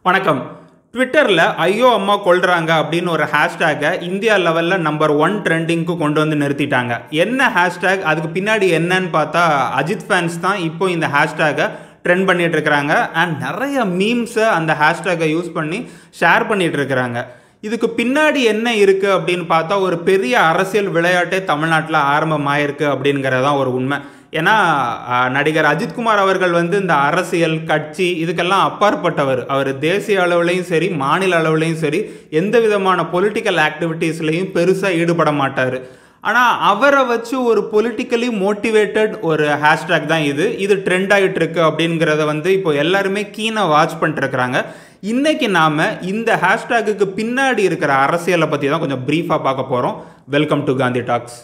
வணக்கம் ட்விட்டரில் ஐயோ அம்மா கொள்றாங்க அப்படின்னு ஒரு ஹேஷ்டேக்கை இந்தியா லெவலில் நம்பர் ஒன் ட்ரெண்டிங்க்கு கொண்டு வந்து நிறுத்திட்டாங்க என்ன ஹேஷ்டேக் அதுக்கு பின்னாடி என்னன்னு பார்த்தா அஜித் ஃபேன்ஸ் தான் இப்போ இந்த ஹேஷ்டேக்கை ட்ரெண்ட் பண்ணிட்டு இருக்கிறாங்க அண்ட் நிறைய மீம்ஸை அந்த ஹேஷ்டேக்கை யூஸ் பண்ணி ஷேர் பண்ணிட்டு இருக்கிறாங்க இதுக்கு பின்னாடி என்ன இருக்குது அப்படின்னு பார்த்தா ஒரு பெரிய அரசியல் விளையாட்டே தமிழ்நாட்டில் ஆரம்பமாயிருக்கு அப்படிங்கிறது தான் ஒரு உண்மை ஏன்னா அஹ், நடிகர் அஜித்குமார் அவர்கள் வந்து இந்த அரசியல் கட்சி இதுக்கெல்லாம் அப்பாற்பட்டவர் அவர் தேசிய அளவுலையும் சரி மாநில அளவுலையும் சரி எந்த விதமான பொலிட்டிக்கல் ஆக்டிவிட்டீஸ்லையும் பெருசாக ஈடுபட மாட்டார் ஆனால் அவரை வச்சு ஒரு பொலிட்டிக்கலி மோட்டிவேட்டட் ஒரு ஹேஷ்டேக் தான் இது இது ட்ரெண்ட் ஆகிட்டு இருக்கு அப்படிங்கிறத வந்து இப்போ எல்லாருமே கீனாக வாட்ச் பண்ணிட்டு இருக்கிறாங்க இன்னைக்கு நாம இந்த ஹேஷ்டேக்குக்கு பின்னாடி இருக்கிற அரசியலை பற்றி தான் கொஞ்சம் ப்ரீஃபாக பார்க்க போகிறோம் வெல்கம் டு காந்தி டாக்ஸ்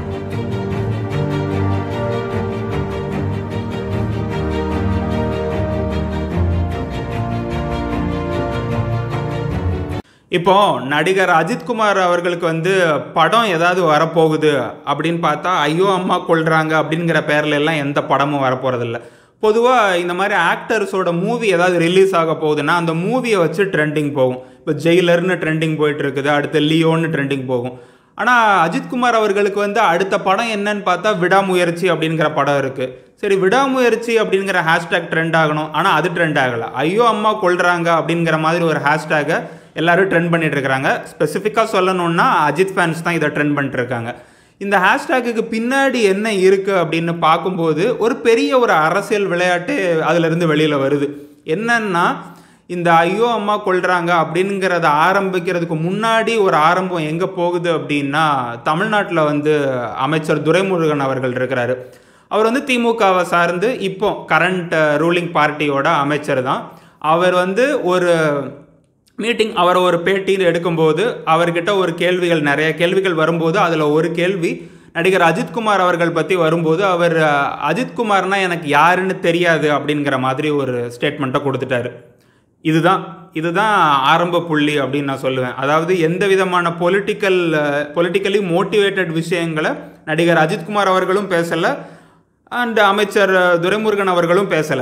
இப்போ நடிகர் அஜித்குமார் அவர்களுக்கு வந்து படம் ஏதாவது வரப்போகுது அப்படின்னு பார்த்தா ஐயோ அம்மா கொள்றாங்க அப்படிங்கிற பேர்ல எல்லாம் எந்த படமும் வரப்போறதில்ல பொதுவாக இந்த மாதிரி ஆக்டர்ஸோட மூவி ஏதாவது ரிலீஸ் ஆக போகுதுன்னா அந்த மூவியை வச்சு ட்ரெண்டிங் போகும் இப்போ ஜெயிலர்னு ட்ரெண்டிங் போயிட்டு இருக்குது அடுத்து லியோன்னு ட்ரெண்டிங் போகும் ஆனால் அஜித்குமார் அவர்களுக்கு வந்து அடுத்த படம் என்னன்னு பார்த்தா விடாமுயற்சி அப்படிங்கிற படம் இருக்குது சரி விடாமுயற்சி அப்படிங்கிற ஹேஷ்டேக் ட்ரெண்ட் ஆகணும் ஆனால் அது ட்ரெண்ட் ஆகலை ஐயோ அம்மா கொள்றாங்க அப்படிங்கிற மாதிரி ஒரு ஹேஷ்டேகை எல்லாரும் ட்ரெண்ட் பண்ணிட்டு இருக்காங்க ஸ்பெசிஃபிக்காக சொல்லணும்னா அஜித் ஃபேன்ஸ் தான் இதை ட்ரெண்ட் பண்ணிட்டு இருக்காங்க இந்த ஹேஷ்டேக்குக்கு பின்னாடி என்ன இருக்குது அப்படின்னு பார்க்கும்போது ஒரு பெரிய ஒரு அரசியல் விளையாட்டு அதிலிருந்து வெளியில் வருது என்னன்னா இந்த ஐயோ அம்மா கொள்றாங்க அப்படிங்கிறத ஆரம்பிக்கிறதுக்கு முன்னாடி ஒரு ஆரம்பம் எங்கே போகுது அப்படின்னா தமிழ்நாட்டில் வந்து அமைச்சர் துரைமுருகன் அவர்கள் இருக்கிறாரு அவர் வந்து திமுகவை சார்ந்து இப்போ கரண்ட் ரூலிங் பார்ட்டியோட அமைச்சர் தான் அவர் வந்து ஒரு மீட்டிங் அவர் ஒரு பேட்டியில் எடுக்கும்போது அவர்கிட்ட ஒரு கேள்விகள் நிறைய கேள்விகள் வரும்போது அதில் ஒரு கேள்வி நடிகர் அஜித்குமார் அவர்கள் பற்றி வரும்போது அவர் அஹ், அஜித்குமார்னா எனக்கு யாருன்னு தெரியாது அப்படிங்கிற மாதிரி ஒரு ஸ்டேட்மெண்ட்டை கொடுத்துட்டாரு இதுதான் இதுதான் ஆரம்ப புள்ளி அப்படின்னு நான் சொல்லுவேன் அதாவது எந்த விதமான பொலிட்டிக்கல் பொலிட்டிக்கலி மோட்டிவேட்டட் விஷயங்களை நடிகர் அஜித்குமார் அவர்களும் பேசலை அண்ட் அமைச்சர் துரைமுருகன் அவர்களும் பேசலை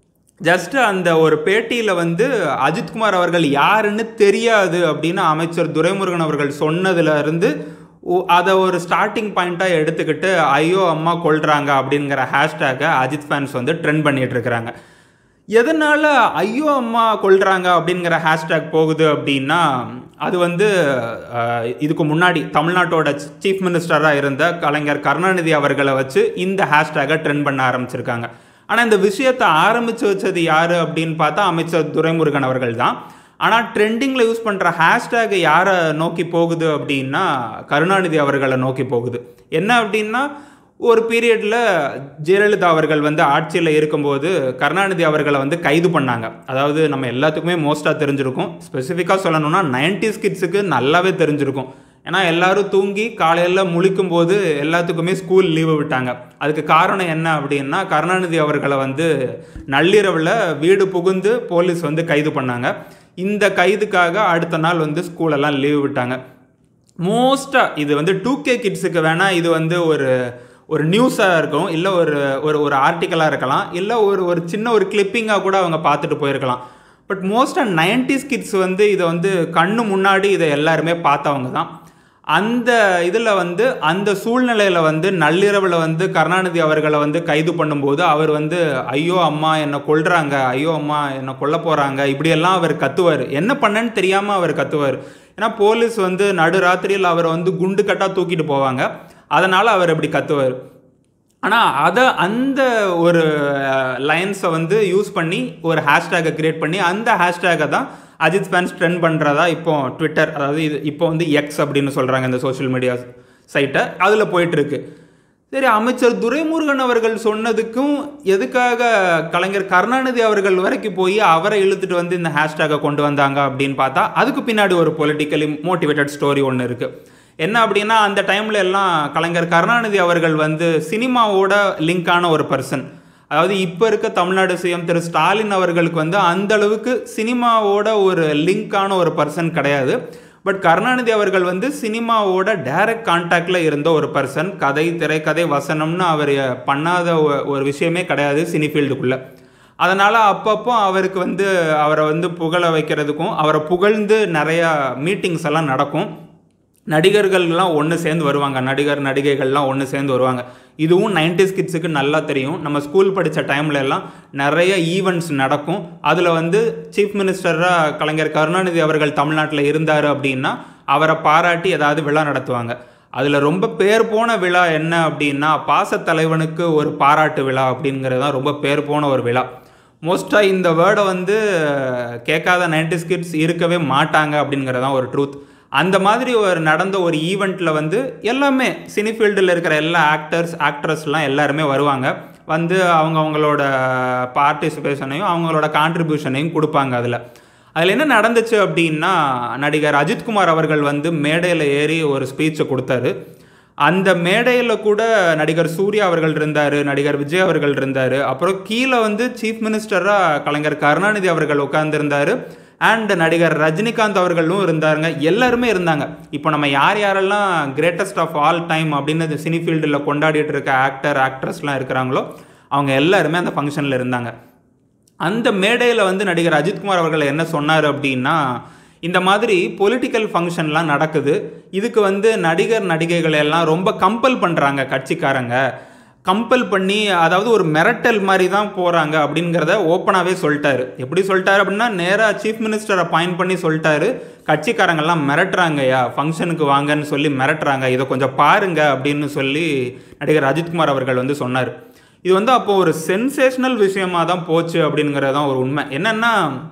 ஜஸ்ட் அந்த ஒரு பேட்டியில் வந்து அஜித்குமார் அவர்கள் யாருன்னு தெரியாது அப்படின்னு அமைச்சர் துரைமுருகன் அவர்கள் சொன்னதுல இருந்து ஒ- அதை ஒரு ஸ்டார்டிங் பாயிண்ட்டாக எடுத்துக்கிட்டு ஐயோ அம்மா கொள்றாங்க அப்படிங்கிற ஹேஷ்டேக்கை அஜித் ஃபேன்ஸ் வந்து ட்ரெண்ட் பண்ணிட்டு இருக்கிறாங்க எதனால ஐயோ அம்மா கொள்றாங்க அப்படிங்கிற ஹேஷ்டேக் போகுது அப்படின்னா அது வந்து அஹ், இதுக்கு முன்னாடி தமிழ்நாட்டோட சீஃப் மினிஸ்டராக இருந்த கலைஞர் கருணாநிதி அவர்களை வச்சு இந்த ஹேஷ்டேக்கை ட்ரெண்ட் பண்ண ஆரம்பிச்சிருக்காங்க ஆனால் இந்த விஷயத்தை ஆரம்பித்து வச்சது யார் அப்படின்னு பார்த்தா அமைச்சர் துரைமுருகன் அவர்கள் தான் ஆனால் ட்ரெண்டிங்கில் யூஸ் பண்ணுற ஹேஷ்டேக் யாரை நோக்கி போகுது அப்படின்னா கருணாநிதி அவர்களை நோக்கி போகுது என்ன அப்படின்னா ஒரு பீரியடில் ஜெயலலிதா அவர்கள் வந்து ஆட்சியில் இருக்கும்போது கருணாநிதி அவர்களை வந்து கைது பண்ணாங்க அதாவது நம்ம எல்லாத்துக்குமே மோஸ்ட்டாக தெரிஞ்சிருக்கும் ஸ்பெசிஃபிக்காக சொல்லணும்னா 90s கிட்ஸுக்கு நல்லாவே தெரிஞ்சிருக்கும் ஏன்னா எல்லாரும் தூங்கி காலையில் முழிக்கும் போது எல்லாத்துக்குமே ஸ்கூல் லீவு விட்டாங்க அதுக்கு காரணம் என்ன அப்படின்னா கருணாநிதி அவர்களை வந்து நள்ளிரவில் வீடு புகுந்து போலீஸ் வந்து கைது பண்ணாங்க இந்த கைதுக்காக அடுத்த நாள் வந்து ஸ்கூலெல்லாம் லீவு விட்டாங்க மோஸ்ட்டாக இது வந்து டூ கே கிட்ஸுக்கு வேணால் இது வந்து ஒரு ஒரு நியூஸாக இருக்கும் இல்லை ஒரு ஒரு ஒரு ஆர்டிக்கலாக இருக்கலாம் இல்லை ஒரு ஒரு சின்ன ஒரு கிளிப்பிங்காக கூட அவங்க பார்த்துட்டு போயிருக்கலாம் பட் மோஸ்ட்டாக நைன்டிஸ் கிட்ஸ் வந்து இதை வந்து கண்ணு முன்னாடி இதை எல்லாருமே பார்த்தவங்க தான் அந்த இதில் வந்து அந்த சூழ்நிலையில் வந்து நள்ளிரவில் வந்து கருணாநிதி அவர்களை வந்து கைது பண்ணும்போது அவர் வந்து ஐயோ அம்மா என்னை கொல்றாங்க ஐயோ அம்மா என்னை கொல்ல போகிறாங்க இப்படியெல்லாம் அவர் கத்துவார் என்ன பண்ணேன்னு தெரியாமல் அவர் கத்துவார் ஏன்னா போலீஸ் வந்து நடுராத்திரியில் அவரை வந்து குண்டு கட்டாக தூக்கிட்டு போவாங்க அதனால் அவர் அப்படி கத்துவார் ஆனால் அதை அந்த ஒரு லைன்ஸை வந்து யூஸ் பண்ணி ஒரு ஹேஷ்டேக்கை கிரியேட் பண்ணி அந்த ஹேஷ்டேக்கை தான் அஜித் ஃபேன்ஸ் ட்ரெண்ட் பண்ணுறதா இப்போ ட்விட்டர் அதாவது இது இப்போ வந்து எக்ஸ் அப்படின்னு சொல்கிறாங்க இந்த சோஷியல் மீடியா சைட்டை அதில் போயிட்டுருக்கு சரி அமைச்சர் துரைமுருகன் அவர்கள் சொன்னதுக்கும் எதுக்காக கலைஞர் கருணாநிதி அவர்கள் வரைக்கும் போய் அவரை இழுத்துட்டு வந்து இந்த ஹேஷ்டேக்கை கொண்டு வந்தாங்க அப்படின்னு பார்த்தா அதுக்கு பின்னாடி ஒரு பொலிட்டிக்கலி மோட்டிவேட்டட் ஸ்டோரி ஒன்று இருக்குது என்ன அப்படின்னா அந்த டைமில் எல்லாம் கலைஞர் கருணாநிதி அவர்கள் வந்து சினிமாவோட லிங்கான ஒரு பர்சன் அதாவது இப்போ இருக்க தமிழ்நாடு சிஎம் திரு ஸ்டாலின் அவர்களுக்கு வந்து அந்த அளவுக்கு சினிமாவோட ஒரு லிங்கான ஒரு பர்சன் கிடையாது பட் கருணாநிதி அவர்கள் வந்து சினிமாவோட டைரக்ட் கான்டாக்டில் இருந்த ஒரு பர்சன் கதை திரைக்கதை வசனம்னு அவர் பண்ணாத ஒ- ஒரு விஷயமே கிடையாது சினி ஃபீல்டுக்குள்ளே அதனால் அப்பப்போ அவருக்கு வந்து அவரை வந்து புகழ வைக்கிறதுக்கும் அவரை புகழ்ந்து நிறையா மீட்டிங்ஸ் எல்லாம் நடக்கும் நடிகர்கள்லாம் ஒன்று சேர்ந்து வருவாங்க நடிகர் நடிகைகள்லாம் ஒன்று சேர்ந்து வருவாங்க இதுவும் நைன்டிஸ் கிட்ஸுக்கு நல்லா தெரியும் நம்ம ஸ்கூல் படித்த டைம்ல எல்லாம் நிறைய ஈவெண்ட்ஸ் நடக்கும் அதில் வந்து சீஃப் மினிஸ்டராக கலைஞர் கருணாநிதி அவர்கள் தமிழ்நாட்டில் இருந்தார் அப்படின்னா அவரை பாராட்டி ஏதாவது விழா நடத்துவாங்க அதில் ரொம்ப பேர் போன விழா என்ன அப்படின்னா பாசத்தலைவனுக்கு ஒரு பாராட்டு விழா அப்படிங்கிறது தான் ரொம்ப பேர் போன ஒரு விழா மோஸ்ட்டாக இந்த வேர்டை வந்து கேட்காத நைன்டிஸ் கிட்ஸ் இருக்கவே மாட்டாங்க அப்படிங்கிறது தான் ஒரு ட்ரூத் அந்த மாதிரி ஒரு நடந்த ஒரு ஈவெண்ட்டில் வந்து எல்லாமே சினி ஃபீல்டில் இருக்கிற எல்லா ஆக்டர்ஸ் ஆக்ட்ரஸ்லாம் எல்லாருமே வருவாங்க வந்து அவங்க அவங்களோட பார்ட்டிசிபேஷனையும் அவங்களோட கான்ட்ரிபியூஷனையும் கொடுப்பாங்க அதில் அதில் என்ன நடந்துச்சு அப்படின்னா நடிகர் அஜித்குமார் அவர்கள் வந்து மேடையில் ஏறி ஒரு ஸ்பீச்சை கொடுத்தாரு அந்த மேடையில் கூட நடிகர் சூர்யா அவர்கள் இருந்தார் நடிகர் விஜய் அவர்கள் இருந்தார் அப்புறம் கீழே வந்து சீஃப் மினிஸ்டராக கலைஞர் கருணாநிதி அவர்கள் உட்கார்ந்துருந்தார் அண்ட் நடிகர் ரஜினிகாந்த் அவர்களும் இருந்தாருங்க எல்லாருமே இருந்தாங்க இப்போ நம்ம யார் யாரெல்லாம் கிரேட்டஸ்ட் ஆஃப் ஆல் டைம் அப்படின்னு சினி ஃபீல்டில் கொண்டாடிட்டு இருக்க ஆக்டர் ஆக்ட்ரஸ்லாம் இருக்கிறாங்களோ அவங்க எல்லாருமே அந்த ஃபங்க்ஷனில் இருந்தாங்க அந்த மேடையில் வந்து நடிகர் அஜித்குமார் அவர்கள் என்ன சொன்னார் அப்படின்னா இந்த மாதிரி பொலிட்டிக்கல் ஃபங்க்ஷன்லாம் நடக்குது இதுக்கு வந்து நடிகர் நடிகைகள் எல்லாம் ரொம்ப கம்பல் பண்ணுறாங்க கட்சிக்காரங்க கம்பல் பண்ணி அதாவது ஒரு மிரட்டல் மாதிரி தான் போகிறாங்க அப்படிங்கிறத ஓப்பனாகவே சொல்லிட்டாரு எப்படி சொல்லிட்டாரு அப்படின்னா நேராக சீஃப் மினிஸ்டரை பாயிண்ட் பண்ணி சொல்லிட்டாரு கட்சிக்காரங்கெல்லாம் மிரட்டுறாங்கய்யா ஃபங்க்ஷனுக்கு வாங்கன்னு சொல்லி மிரட்டுறாங்க இதை கொஞ்சம் பாருங்க அப்படின்னு சொல்லி நடிகர் அஜித்குமார் அவர்கள் வந்து சொன்னார் இது வந்து அப்போ ஒரு சென்சேஷனல் விஷயமா தான் போச்சு அப்படிங்கிறது தான் ஒரு உண்மை என்னென்னா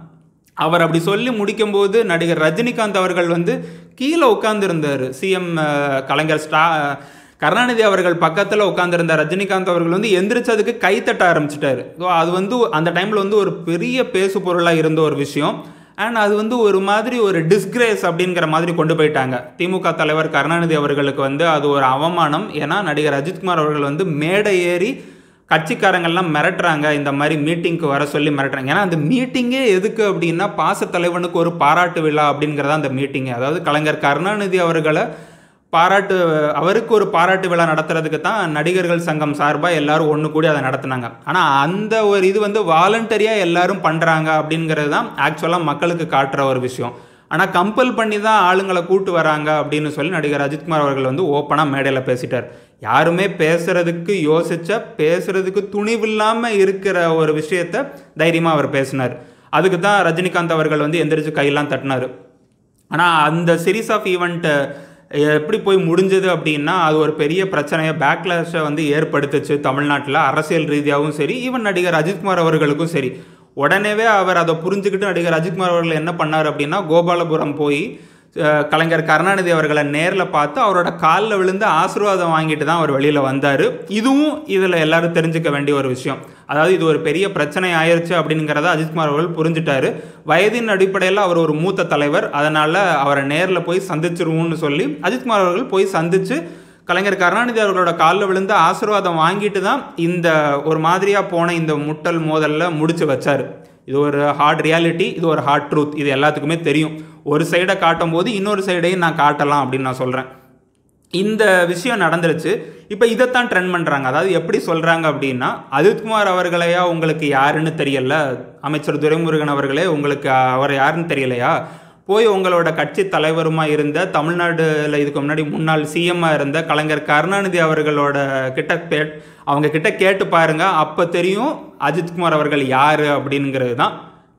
அவர் அப்படி சொல்லி முடிக்கும்போது நடிகர் ரஜினிகாந்த் அவர்கள் வந்து கீழே உட்காந்துருந்தார் சிஎம் கலைஞர் ஸ்டா கருணாநிதி அவர்கள் பக்கத்தில் உட்காந்துருந்த ரஜினிகாந்த் அவர்கள் வந்து எந்திரிச்சதுக்கு கைத்தட்ட ஆரம்பிச்சிட்டாரு ஸோ அது வந்து அந்த டைமில் வந்து ஒரு பெரிய பேசு பொருளாக இருந்த ஒரு விஷயம் அண்ட் அது வந்து ஒரு மாதிரி ஒரு டிஸ்கிரேஸ் அப்படிங்கிற மாதிரி கொண்டு போயிட்டாங்க திமுக தலைவர் கருணாநிதி அவர்களுக்கு வந்து அது ஒரு அவமானம் ஏன்னா நடிகர் அஜித்குமார் அவர்கள் வந்து மேடை ஏறி கட்சிக்காரங்கள்லாம் மிரட்டுறாங்க இந்த மாதிரி மீட்டிங்க்கு வர சொல்லி மிரட்டுறாங்க ஏன்னா அந்த மீட்டிங்கே எதுக்கு அப்படின்னா பாசத்தலைவனுக்கு ஒரு பாராட்டு விழா அப்படிங்கிறதா அந்த மீட்டிங்கு அதாவது கலைஞர் கருணாநிதி அவர்களை பாராட்டு அவருக்கு ஒரு பாராட்டு விழா நடத்துறதுக்கு தான் நடிகர்கள் சங்கம் சார்பாக எல்லாரும் ஒன்று கூடி அதை நடத்துனாங்க ஆனால் அந்த ஒரு இது வந்து வாலண்டரியாக எல்லாரும் பண்ணுறாங்க அப்படிங்கிறது தான் ஆக்சுவலாக மக்களுக்கு காட்டுற ஒரு விஷயம் ஆனால் கம்பல் பண்ணி தான் ஆளுங்களை கூட்டு வராங்க அப்படின்னு சொல்லி நடிகர் அஜித்குமார் அவர்கள் வந்து ஓப்பனாக மேடையில் பேசிட்டார் யாருமே பேசுறதுக்கு யோசிச்ச பேசுறதுக்கு துணிவில்லாமல் இருக்கிற ஒரு விஷயத்த தைரியமாக அவர் பேசினார் அதுக்கு தான் ரஜினிகாந்த் அவர்கள் வந்து எந்திரிச்சு கையெல்லாம் தட்டினார் ஆனால் அந்த சீரீஸ் ஆஃப் ஈவெண்ட்டு எப்படி போய் முடிஞ்சது அப்படின்னா அது ஒரு பெரிய பிரச்சனையை பேக்லாஷை வந்து ஏற்படுத்துச்சு தமிழ்நாட்டில் அரசியல் ரீதியாகவும் சரி ஈவன் நடிகர் அஜித்குமார் அவர்களுக்கும் சரி உடனேவே அவர் அதை புரிஞ்சுக்கிட்டு நடிகர் அஜித்குமார் அவர்கள் என்ன பண்ணார் அப்படின்னா கோபாலபுரம் போய் கலைஞர் கருணாநிதி அவர்களை நேரில் பார்த்து அவரோட காலில் விழுந்து ஆசீர்வாதம் வாங்கிட்டு தான் அவர் வெளியில் வந்தார் இதுவும் இதில் எல்லாரும் தெரிஞ்சுக்க வேண்டிய ஒரு விஷயம் அதாவது இது ஒரு பெரிய பிரச்சனை ஆயிருச்சு அப்படிங்கிறத அஜித்குமார் அவர்கள் புரிஞ்சுட்டாரு வயதின் அடிப்படையில் அவர் ஒரு மூத்த தலைவர் அதனால் அவரை நேரில் போய் சந்திச்சிருவோம்னு சொல்லி அஜித்குமார் அவர்கள் போய் சந்தித்து கலைஞர் கருணாநிதி அவர்களோட காலில் விழுந்து ஆசீர்வாதம் வாங்கிட்டு தான் இந்த ஒரு மாதிரியாக போன இந்த முட்டல் மோதலில் முடிச்சு வச்சார் இது ஒரு ஹார்ட் ரியாலிட்டி இது ஒரு ஹார்ட் ட்ரூத் இது எல்லாத்துக்குமே தெரியும் ஒரு சைடை காட்டும் போது இன்னொரு சைடையும் நான் காட்டலாம் அப்படின்னு நான் சொல்கிறேன் இந்த விஷயம் நடந்துருச்சு இப்போ இதைத்தான் ட்ரெண்ட் பண்ணுறாங்க அதாவது எப்படி சொல்கிறாங்க அப்படின்னா அஜித்குமார் அவர்களையா உங்களுக்கு யாருன்னு தெரியல அமைச்சர் துரைமுருகன் அவர்களே உங்களுக்கு அவர் யாருன்னு தெரியலையா போய் உங்களோட கட்சி தலைவருமா இருந்த தமிழ்நாடுல இதுக்கு முன்னாடி முன்னாள் சிஎம்மாக இருந்த கலைஞர் கருணாநிதி அவர்களோட கிட்ட கே அவங்க கிட்ட கேட்டு பாருங்க அப்போ தெரியும் அஜித்குமார் அவர்கள் யார் அப்படிங்கிறது தான்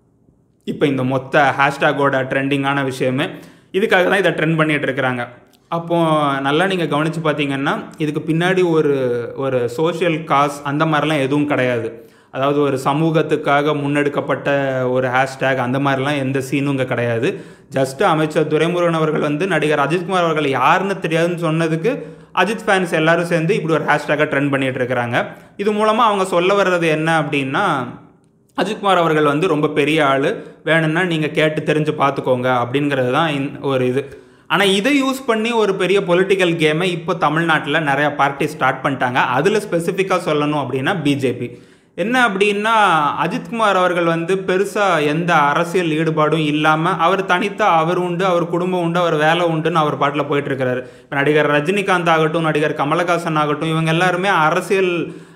இப்போ இந்த மொத்த ஹேஷ்டேக்கோட ட்ரெண்டிங்கான விஷயமே இதுக்காக தான் இதை ட்ரெண்ட் பண்ணிட்டு இருக்கிறாங்க அப்போது நல்லா நீங்கள் கவனித்து பார்த்தீங்கன்னா இதுக்கு பின்னாடி ஒரு ஒரு சோஷியல் காஸ் அந்த மாதிரிலாம் எதுவும் கிடையாது அதாவது ஒரு சமூகத்துக்காக முன்னெடுக்கப்பட்ட ஒரு ஹேஷ்டேக் அந்த மாதிரிலாம் எந்த சீனும் இங்கே கிடையாது ஜஸ்ட் அமைச்சர் துரைமுருகன் அவர்கள் வந்து நடிகர் அஜித்குமார் அவர்கள் யாருன்னு தெரியாதுன்னு சொன்னதுக்கு அஜித் ஃபேன்ஸ் எல்லாரும் சேர்ந்து இப்படி ஒரு ஹேஷ்டேக்கை ட்ரெண்ட் பண்ணிட்டு இருக்கிறாங்க இது மூலமாக அவங்க சொல்ல வர்றது என்ன அப்படின்னா அஜித்குமார் அவர்கள் வந்து ரொம்ப பெரிய ஆள் வேணும்னா நீங்கள் கேட்டு தெரிஞ்சு பார்த்துக்கோங்க அப்படிங்கிறது தான் ஒரு இது ஆனால் இதை யூஸ் பண்ணி ஒரு பெரிய பொலிட்டிக்கல் கேமை இப்போ தமிழ்நாட்டில் நிறையா பார்ட்டி ஸ்டார்ட் பண்ணிட்டாங்க அதில் ஸ்பெசிஃபிக்காக சொல்லணும் அப்படின்னா பிஜேபி என்ன அப்படின்னா அஜித்குமார் அவர்கள் வந்து பெருசாக எந்த அரசியல் ஈடுபாடும் இல்லாமல் அவர் தனித்த அவர் உண்டு அவர் குடும்பம் உண்டு அவர் வேலை உண்டுன்னு அவர் பாட்டில் போயிட்டு இருக்கிறாரு இப்போ நடிகர் ரஜினிகாந்த் ஆகட்டும் நடிகர் கமலஹாசன் ஆகட்டும் இவங்க எல்லாருமே அரசியல்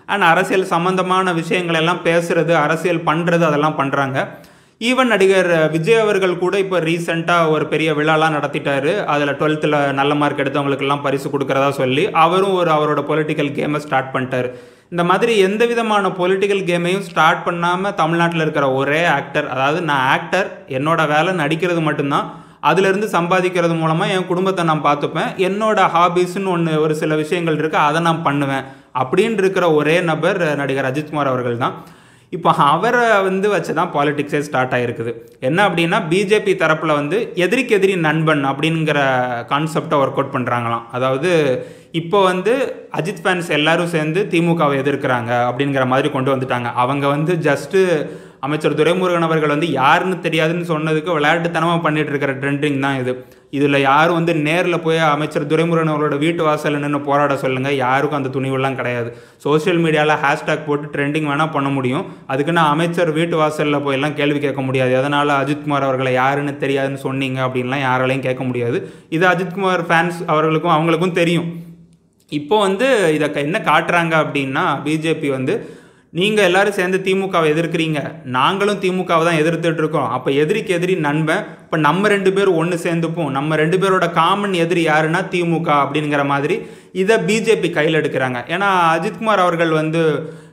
அண்ட் அரசியல் சம்மந்தமான விஷயங்கள் எல்லாம் பேசுறது அரசியல் பண்ணுறது அதெல்லாம் பண்ணுறாங்க ஈவன் நடிகர் விஜய் அவர்கள் கூட இப்போ ரீசெண்டாக ஒரு பெரிய விழாலாம் நடத்திட்டாரு அதில் டுவெல்த்தில் நல்ல மார்க் எடுத்தவங்களுக்கெல்லாம் பரிசு கொடுக்குறதா சொல்லி அவரும் ஒரு அவரோட பொலிட்டிக்கல் கேமை ஸ்டார்ட் பண்ணிட்டார் இந்த மாதிரி எந்த விதமான பொலிட்டிக்கல் கேமையும் ஸ்டார்ட் பண்ணாமல் தமிழ்நாட்டில் இருக்கிற ஒரே ஆக்டர் அதாவது நான் ஆக்டர் என்னோட வேலை நடிக்கிறது மட்டும்தான் அதுலேருந்து சம்பாதிக்கிறது மூலமாக என் குடும்பத்தை நான் பார்த்துப்பேன் என்னோட ஹாபீஸ்னு ஒன்று ஒரு சில விஷயங்கள் இருக்குது அதை நான் பண்ணுவேன் அப்படின்னு இருக்கிற ஒரே நபர் நடிகர் அஜித்குமார் அவர்கள் தான் இப்போ அவரை வந்து வச்சு தான் பாலிடிக்ஸே ஸ்டார்ட் ஆகிருக்குது என்ன அப்படின்னா பிஜேபி தரப்பில் வந்து எதிரிக்கு எதிரி நண்பன் அப்படிங்கிற கான்செப்டை ஒர்க் அவுட் பண்ணுறாங்களாம் அதாவது இப்போ வந்து அஜித் ஃபேன்ஸ் எல்லாரும் சேர்ந்து திமுகவை எதிர்க்கிறாங்க அப்படிங்கிற மாதிரி கொண்டு வந்துட்டாங்க அவங்க வந்து ஜஸ்ட்டு அமைச்சர் துரைமுருகன் அவர்கள் வந்து யாருன்னு தெரியாதுன்னு சொன்னதுக்கு விளையாட்டுத்தனமாக பண்ணிட்டு இருக்கிற ட்ரெண்டிங் தான் இது இதில் யாரும் வந்து நேரில் போய் அமைச்சர் துரைமுருகன் அவர்களோட வீட்டு வாசலில் நின்று போராட சொல்லுங்கள் யாருக்கும் அந்த துணிவெல்லாம் கிடையாது சோஷியல் மீடியாவில் ஹேஷ்டேக் போட்டு ட்ரெண்டிங் வேணால் பண்ண முடியும் அதுக்கு நான் அமைச்சர் வீட்டு வாசலில் போயெல்லாம் கேள்வி கேட்க முடியாது அதனால் அஜித்குமார் அவர்களை யாருன்னு தெரியாதுன்னு சொன்னீங்க அப்படின்லாம் யாராலையும் கேட்க முடியாது இது அஜித்குமார் ஃபேன்ஸ் அவர்களுக்கும் அவங்களுக்கும் தெரியும் இப்போ வந்து இதை என்ன காட்டுறாங்க அப்படின்னா பிஜேபி வந்து நீங்கள் எல்லாரும் சேர்ந்து திமுகவை எதிர்க்கிறீங்க நாங்களும் திமுகவை தான் எதிர்த்துட்டு இருக்கோம் அப்போ எதிரிக்கு எதிரி நண்பன் இப்போ நம்ம ரெண்டு பேரும் ஒன்று சேர்ந்துப்போம் நம்ம ரெண்டு பேரோட காமன் எதிரி யாருன்னா திமுக அப்படிங்கிற மாதிரி இதை பிஜேபி கையில் எடுக்கிறாங்க ஏன்னா அஜித்குமார் அவர்கள் வந்து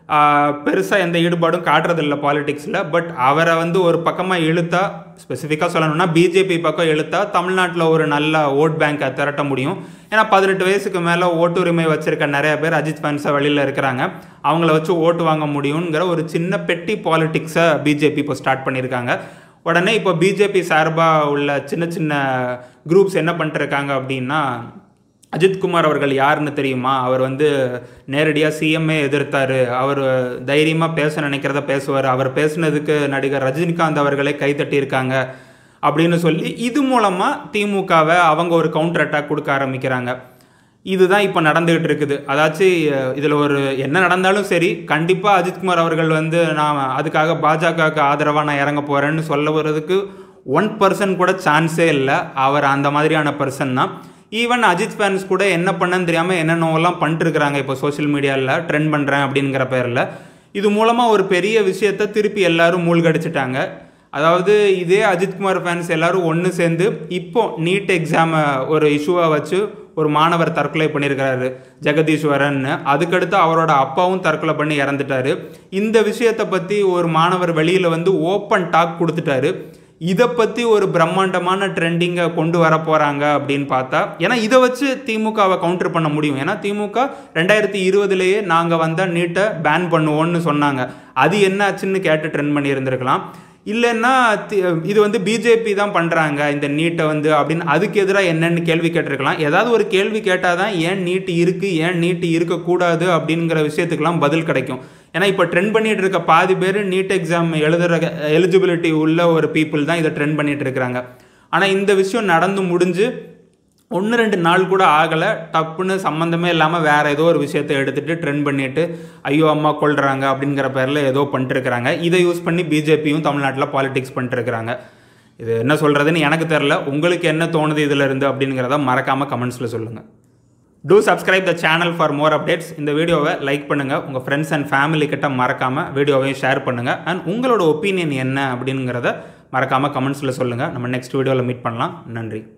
பெருசாக எந்த ஈடுபாடும் காட்டுறதில்ல பாலிடிக்ஸில் பட் அவரை வந்து ஒரு பக்கமாக இழுத்தா ஸ்பெசிஃபிக்காக சொல்லணும்னா பிஜேபி பக்கம் இழுத்தா தமிழ்நாட்டில் ஒரு நல்ல ஓட் பேங்கை திரட்ட முடியும் ஏன்னா பதினெட்டு வயசுக்கு மேலே ஓட்டுரிமை வச்சிருக்க நிறைய பேர் அஜித் ஃபேன்ஸை வெளியில் இருக்கிறாங்க அவங்கள வச்சு ஓட்டு வாங்க முடியுங்கிற ஒரு சின்ன பெட்டி பாலிடிக்ஸை பிஜேபி இப்போ ஸ்டார்ட் பண்ணியிருக்காங்க உடனே இப்போ பிஜேபி சார்பாக உள்ள சின்ன சின்ன குரூப்ஸ் என்ன பண்ணிட்டுருக்காங்க அப்படின்னா அஜித்குமார் அவர்கள் யாருன்னு தெரியுமா அவர் வந்து நேரடியாக சிஎம்ஏ எதிர்த்தார் அவர் தைரியமாக பேச நினைக்கிறத பேசுவார் அவர் பேசுனதுக்கு நடிகர் ரஜினிகாந்த் அவர்களே கைத்தட்டியிருக்காங்க அப்படின்னு சொல்லி இது மூலமாக திமுகவை அவங்க ஒரு கவுண்டர் அட்டாக் கொடுக்க ஆரம்பிக்கிறாங்க இதுதான் இப்போ நடந்துகிட்டு இருக்குது அதாச்சும் இதில் ஒரு என்ன நடந்தாலும் சரி கண்டிப்பாக அஜித்குமார் அவர்கள் வந்து நான் அதுக்காக பாஜகவுக்கு ஆதரவாக நான் இறங்க போகிறேன்னு சொல்ல வர்றதுக்கு ஒன் பர்சன்ட் கூட சான்ஸே இல்லை அவர் அந்த மாதிரியான பர்சன் தான் ஈவன் அஜித் ஃபேன்ஸ் கூட என்ன பண்ணன்னு தெரியாமல் என்னென்னவெல்லாம் பண்ணிட்டுருக்குறாங்க இப்போ சோஷியல் மீடியாவில் ட்ரெண்ட் பண்ணுறேன் அப்படிங்கிற பேரில் இது மூலமாக ஒரு பெரிய விஷயத்தை திருப்பி எல்லாரும் மூழ்கடிச்சிட்டாங்க அதாவது இதே அஜித்குமார் ஃபேன்ஸ் எல்லாரும் ஒன்று சேர்ந்து இப்போ நீட் எக்ஸாமை ஒரு இஷ்யூவாக வச்சு ஒரு மாணவர் தற்கொலை பண்ணியிருக்கிறாரு ஜெகதீஸ்வரன் அதுக்கடுத்து அவரோட அப்பாவும் தற்கொலை பண்ணி இறந்துட்டாரு இந்த விஷயத்தை பற்றி ஒரு மாணவர் வெளியில் வந்து ஓப்பன் டாக் கொடுத்துட்டாரு இதை பற்றி ஒரு பிரம்மாண்டமான ட்ரெண்டிங்கை கொண்டு வர போகிறாங்க அப்படின்னு பார்த்தா ஏன்னா இதை வச்சு திமுகவை கவுண்டர் பண்ண முடியும் ஏன்னா திமுக ரெண்டாயிரத்தி இருபதுலேயே நாங்கள் வந்தால் நீட்டை பேன் பண்ணுவோன்னு சொன்னாங்க அது என்ன ஆச்சுன்னு கேட்டு ட்ரெண்ட் பண்ணி இருந்திருக்கலாம் இல்லைன்னா இது வந்து பிஜேபி தான் பண்ணுறாங்க இந்த நீட்டை வந்து அப்படின்னு அதுக்கு எதிராக என்னென்னு கேள்வி கேட்டிருக்கலாம் ஏதாவது ஒரு கேள்வி கேட்டால் தான் ஏன் நீட்டு இருக்குது ஏன் நீட்டு இருக்கக்கூடாது அப்படிங்கிற விஷயத்துக்கெல்லாம் பதில் கிடைக்கும் ஏன்னா இப்போ ட்ரெண்ட் பண்ணிட்டு இருக்க பாதி பேர் நீட் எக்ஸாம் எழுதுற எலிஜிபிலிட்டி உள்ள ஒரு பீப்புள் தான் இதை ட்ரெண்ட் பண்ணிட்டு இருக்கிறாங்க ஆனால் இந்த விஷயம் நடந்து முடிஞ்சு ஒன்று ரெண்டு நாள் கூட ஆகலை டப்புன்னு சம்மந்தமே இல்லாமல் வேறு ஏதோ ஒரு விஷயத்தை எடுத்துகிட்டு ட்ரெண்ட் பண்ணிவிட்டு ஐயோ அம்மா கொள்கிறாங்க அப்படிங்கிற பேரில் ஏதோ பண்ணிட்டுருக்கிறாங்க இதை யூஸ் பண்ணி பிஜேபியும் தமிழ்நாட்டில் பாலிடிக்ஸ் பண்ணிட்டுருக்கிறாங்க இது என்ன சொல்கிறதுன்னு எனக்கு தெரில உங்களுக்கு என்ன தோணுது இதில் இருந்து அப்படிங்கிறத மறக்காமல் கமெண்ட்ஸில் சொல்லுங்கள் do subscribe the channel for more updates இந்த வீடியோவை லைக் பண்ணுங்கள் உங்கள் ஃப்ரெண்ட்ஸ் அண்ட் ஃபேமிலி கிட்ட மறக்காமல் வீடியோவையும் ஷேர் பண்ணுங்கள் அண்ட் உங்களோட ஒப்பீனியன் என்ன அப்படிங்கிறத மறக்காமல் கமெண்ட்ஸில் சொல்லுங்கள் நம்ம நெக்ஸ்ட் வீடியோவில் மீட் பண்ணலாம் நன்றி